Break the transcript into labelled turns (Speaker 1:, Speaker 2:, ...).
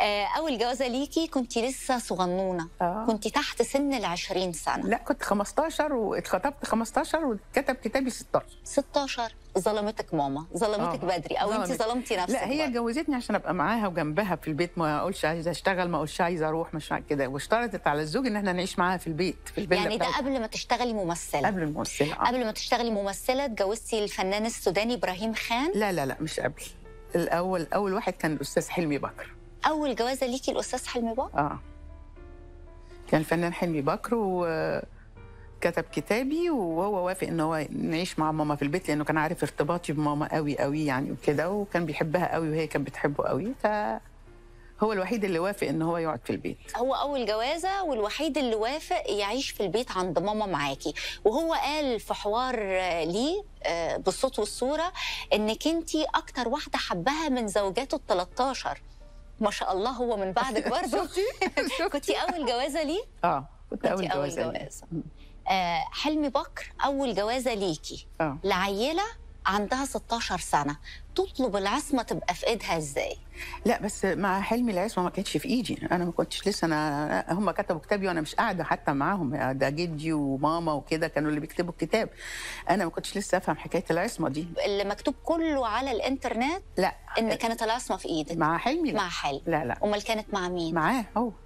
Speaker 1: آه، اول جوازه ليكي كنت لسه صغنونه
Speaker 2: آه.
Speaker 1: كنت تحت سن ال 20 سنه
Speaker 2: لا كنت 15 واتخطبت 15 وكتب كتابي 16
Speaker 1: 16 ظلمتك ماما ظلمتك
Speaker 2: آه.
Speaker 1: بدري او انت
Speaker 2: ظلمت.
Speaker 1: ظلمتي نفسك
Speaker 2: لا هي
Speaker 1: برضه.
Speaker 2: جوزتني عشان ابقى معاها وجنبها في البيت ما اقولش عايزه اشتغل ما اقولش عايزه اروح مش عارف كده واشترطت على الزوج ان احنا نعيش معاها في البيت في الفيلا
Speaker 1: يعني ده
Speaker 2: بتاعتها.
Speaker 1: قبل ما تشتغلي ممثله
Speaker 2: قبل الممثله آه.
Speaker 1: قبل ما تشتغلي ممثله اتجوزتي الفنان السوداني ابراهيم خان
Speaker 2: لا لا لا مش قبل الاول اول واحد كان الاستاذ حلمي بكر
Speaker 1: اول جوازه ليكي الاستاذ حلمي بابا
Speaker 2: اه كان الفنان حلمي بكر وكتب كتابي وهو وافق ان هو نعيش مع ماما في البيت لانه كان عارف ارتباطي بماما قوي قوي يعني وكده وكان بيحبها قوي وهي كانت بتحبه قوي فهو الوحيد اللي وافق ان هو يقعد في البيت
Speaker 1: هو اول جوازه والوحيد اللي وافق يعيش في البيت عند ماما معاكي وهو قال في حوار آه، ليه آه، بالصوت والصوره انك انت اكتر واحده حبها من زوجاته ال 13 ما شاء الله هو من بعدك برضه كنتي اول جوازه ليه
Speaker 2: اه كنت اول
Speaker 1: كنتي اول
Speaker 2: جوازه لي.
Speaker 1: جوازه آه حلمي بكر اول جوازه ليكي
Speaker 2: اه
Speaker 1: لعيله عندها 16 سنه تطلب العصمه تبقى في ايدها ازاي
Speaker 2: لا بس مع حلمي العصمه ما كانتش في ايدي انا ما كنتش لسه انا هم كتبوا كتابي وانا مش قاعده حتى معاهم ده جدي وماما وكده كانوا اللي بيكتبوا الكتاب انا ما كنتش لسه افهم حكايه العصمه دي
Speaker 1: اللي مكتوب كله على الانترنت
Speaker 2: لا
Speaker 1: ان كانت العصمه في ايدك
Speaker 2: مع حلمي لا
Speaker 1: مع حلمي
Speaker 2: لا لا
Speaker 1: امال كانت مع مين
Speaker 2: معاه هو